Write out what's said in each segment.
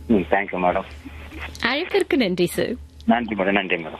ம் thank you madam அழைப்பிற்கு நன்றி சார் நன்றி மேடம் நன்றி மேடம்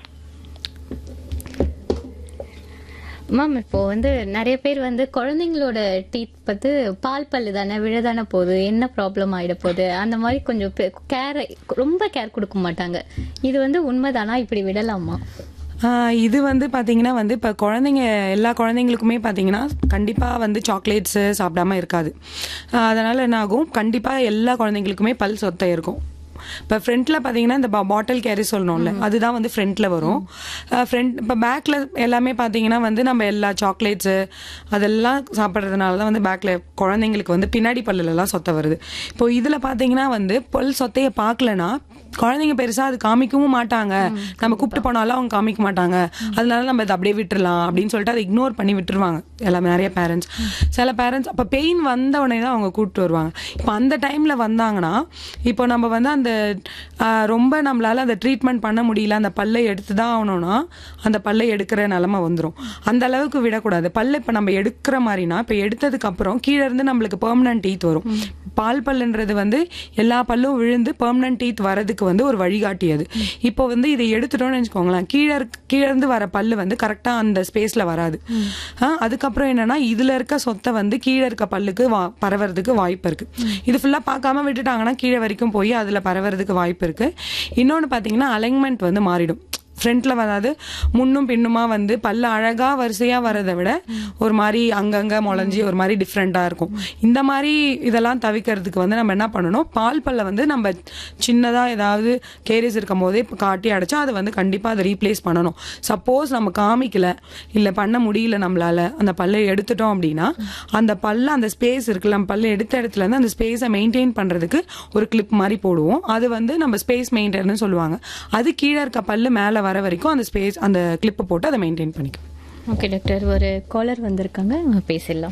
மேம் இப்போ வந்து நிறைய பேர் வந்து குழந்தைங்களோட டீத் பார்த்து பால் பல்லு தானே விழதானே போகுது என்ன ப்ராப்ளம் ஆயிட போகுது அந்த மாதிரி கொஞ்சம் கேர் ரொம்ப கேர் கொடுக்க மாட்டாங்க இது வந்து உண்மைதானா இப்படி விடலாமா ஆஹ் இது வந்து பாத்தீங்கன்னா வந்து இப்போ குழந்தைங்க எல்லா குழந்தைங்களுக்குமே பாத்தீங்கன்னா கண்டிப்பாக வந்து சாக்லேட்ஸு சாப்பிடாம இருக்காது ஆஹ் அதனால என்ன ஆகும் கண்டிப்பாக எல்லா குழந்தைங்களுக்குமே பல் சொத்தை இருக்கும் இப்போ ஃப்ரண்ட்ல பார்த்தீங்கன்னா இந்த பாட்டில் கேரி சொல்லணும்ல அதுதான் வந்து ஃப்ரண்ட்ல வரும் ஃப்ரண்ட் இப்போ பேக்ல எல்லாமே பார்த்தீங்கன்னா வந்து நம்ம எல்லா சாக்லேட்ஸு அதெல்லாம் சாப்பிட்றதுனால தான் வந்து பேக்ல குழந்தைங்களுக்கு வந்து பின்னாடி பல்லுலலாம் சொத்தை வருது இப்போ இதில் பார்த்தீங்கன்னா வந்து பல் சொத்தையை பார்க்கலனா குழந்தைங்க பெருசா அது காமிக்கவும் மாட்டாங்க நம்ம கூப்பிட்டு போனாலும் அவங்க காமிக்க மாட்டாங்க அதனால நம்ம இதை அப்படியே விட்டுறலாம் அப்படின்னு சொல்லிட்டு அதை இக்னோர் பண்ணி விட்டுருவாங்க எல்லாமே நிறைய பேரண்ட்ஸ் சில பேரண்ட்ஸ் அப்போ பெயின் வந்த உடனே தான் அவங்க கூப்பிட்டு வருவாங்க இப்போ அந்த டைம்ல வந்தாங்கன்னா இப்போ நம்ம வந்து அந்த ஆஹ், ரொம்ப நம்மளால அந்த ட்ரீட்மெண்ட் பண்ண முடியல அந்த பல்லை எடுத்து தான் ஆகணும்னா அந்த பல்லை எடுக்கிற நிலமை வந்துடும் அந்த அளவுக்கு விடக்கூடாது பல்லை இப்போ நம்ம எடுக்கிற மாதிரினா இப்போ எடுத்ததுக்கு அப்புறம் கீழே இருந்து நம்மளுக்கு பெர்மனன்ட் டீத் வரும் பால் பல்லுன்றது வந்து எல்லா பல்லும் விழுந்து பெர்மனன்ட் டீத் வரதுக்கு வந்து ஒரு வழிகாட்டி அது இப்போ வந்து இதை எடுத்துட்டோம்னு வச்சுக்கோங்களேன் கீழே இருக்க- கீழே இருந்து வர பல்லு வந்து கரெக்டா அந்த ஸ்பேஸ்ல வராது ஆ, அதுக்கப்புறம் என்னன்னா இதுல இருக்க சொத்தை வந்து கீழே இருக்க பல்லுக்கு வா- பரவறதுக்கு வாய்ப்பு இருக்கு இது ஃபுல்லா பார்க்காம விட்டுட்டாங்கன்னா கீழே வரைக்கும் போய் அதுல பரவறதுக்கு வாய்ப்பு இருக்கு இன்னொன்னு பாத்தீங்கன்னா அலைன்மெண்ட் வந்து மாறிடும் ஃப்ரண்ட்ல வராது முன்னும் பின்னுமா வந்து பல்லு அழகா வரிசையா வரதை விட ஒரு மாதிரி அங்கங்க முளைஞ்சி ஒரு மாதிரி டிஃப்ரெண்டா இருக்கும் இந்த மாதிரி இதெல்லாம் தவிர்க்கிறதுக்கு வந்து நம்ம என்ன பண்ணணும் பால் பல்ல வந்து நம்ம சின்னதா ஏதாவது கேரியஸ் இருக்கும் போதே இப்ப காட்டி அடைச்சா அதை வந்து கண்டிப்பா அதை ரீப்ளேஸ் பண்ணணும் சப்போஸ் நம்ம காமிக்கல இல்ல பண்ண முடியல நம்மளால அந்த பல்லை எடுத்துட்டோம் அப்படின்னா அந்த பல்ல அந்த ஸ்பேஸ் இருக்குல்ல நம்ம பல்ல எடுத்த இடத்துல இருந்து அந்த ஸ்பேஸை மெயின்டைன் பண்றதுக்கு ஒரு கிளிப் மாதிரி போடுவோம் அது வந்து நம்ம ஸ்பேஸ் மெயின்டைன் சொல்லுவாங்க அது கீழே இருக்க பல்லு மேல வர வரைக்கும் அந்த ஸ்பேஸ் அந்த கிளிப்பை போட்டு அதை மெயின்டைன் பண்ணிக்கும் ஓகே டாக்டர் ஒரு காலர் வந்திருக்காங்க நம்ம பேசிடலாம்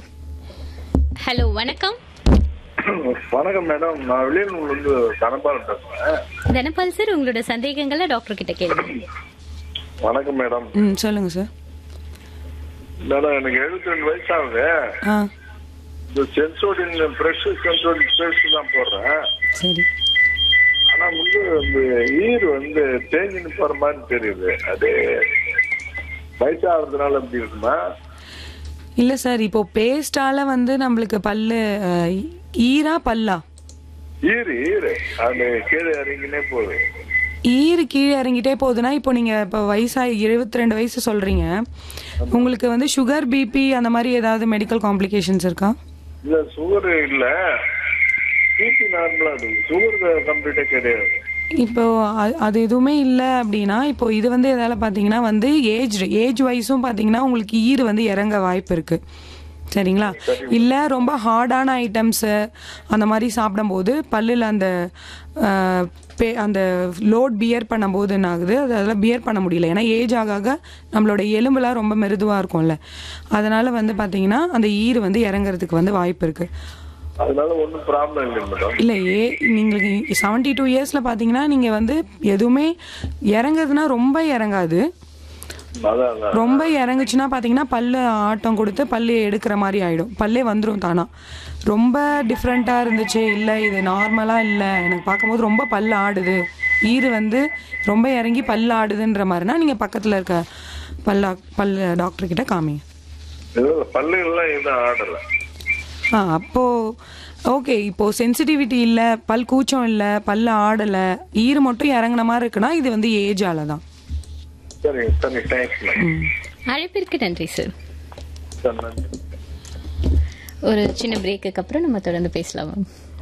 ஹலோ வணக்கம் வணக்கம் மேடம் நான் வெளியூர்ல இருந்து தனபாலம் பேசுறேன் தனபால் சார் உங்களோட சந்தேகங்களை டாக்டர் கிட்ட கேளுங்க வணக்கம் மேடம் ம் சொல்லுங்க சார் மேடம் எனக்கு எழுபத்தி ரெண்டு வயசு ஆகுது ஆ இந்த சென்சோடின் ஃப்ரெஷ் சென்சோடின் ஃப்ரெஷ் தான் போடுறேன் சரி ஆனா வந்து இந்த ஈர் வந்து தேஞ்சின்னு போற மாதிரி தெரியுது அது வயசாகிறதுனால எப்படி இருக்குமா இல்ல சார் இப்போ பேஸ்டால வந்து நம்மளுக்கு பல்லு அஹ், ஈரா பல்லா ஈர் ஈர் அது கீழே இறங்கினே போகுது ஈரு கீழே இறங்கிட்டே போகுதுன்னா இப்போ நீங்க இப்போ வயசா எழுபத்தி ரெண்டு வயசு சொல்றீங்க உங்களுக்கு வந்து சுகர் பிபி அந்த மாதிரி ஏதாவது மெடிக்கல் காம்ப்ளிகேஷன்ஸ் இருக்கா இல்ல சுகர் இல்ல பிபி நார்மலா இருக்கு சுகர் கம்ப்ளீட்டா கிடையாது இப்போ அ- அது எதுவுமே இல்லை அப்படின்னா இப்போ இது வந்து எதால பார்த்தீங்கன்னா வந்து ஏஜ் ஏஜ் வைஸும் பார்த்தீங்கன்னா உங்களுக்கு ஈறு வந்து இறங்க வாய்ப்பு இருக்கு சரிங்களா இல்லை ரொம்ப ஹார்டான ஐட்டம்ஸு அந்த மாதிரி சாப்பிடும்போது பல்லில் அந்த அஹ், பே- அந்த லோட் பியர் பண்ணும்போது என்ன ஆகுது அது அதெல்லாம் பியர் பண்ண முடியல ஏன்னா ஏஜ் ஆக ஆக நம்மளோட எலும்புலாம் ரொம்ப மிருதுவாக இருக்கும்ல அதனால வந்து பார்த்தீங்கன்னா அந்த ஈறு வந்து இறங்குறதுக்கு வந்து வாய்ப்பு இருக்கு அதனால ஒன்றும் ப்ராப்ளம் இல்லை மேடம் இல்லை ஏ நீங்கள் செவன்டி டூ இயர்ஸில் பார்த்தீங்கன்னா நீங்கள் வந்து எதுவுமே இறங்குதுன்னா ரொம்ப இறங்காது அதான் அதான் ரொம்ப இறங்குச்சுன்னா பார்த்தீங்கன்னா பல்லு ஆட்டம் கொடுத்து பல்லு எடுக்கிற மாதிரி ஆயிடும் பல்லே வந்துடும் தானா ரொம்ப டிஃப்ரெண்ட்டாக இருந்துச்சு இல்லை இது நார்மலாக இல்லை எனக்கு பார்க்கும்போது ரொம்ப பல்லு ஆடுது ஈறு வந்து ரொம்ப இறங்கி பல்லு ஆடுதுன்ற மாதிரினா நீங்கள் பக்கத்தில் இருக்க பல்லா பல்லு டாக்டர் கிட்ட காமிங்க ஏதோ பல்லுகள்லாம் எதுவும் ஆடல ஆ அப்போ ஓகே இப்போ சென்சிட்டிவிட்டி இல்லை பல் கூச்சம் இல்லை பல்லு ஆடலை ஈறு மட்டும் இறங்குன மாதிரி இருக்குன்னா இது வந்து ஏஜால தான் சரிங்க சரி தேங்க்ஸ் மேடம் ம் அழைப்பிற்கு நன்றி சார் சரி நன்றி ஒரு சின்ன பிரேக்குக்கு அப்புறம் நம்ம தொடர்ந்து பேசலாம் மேம்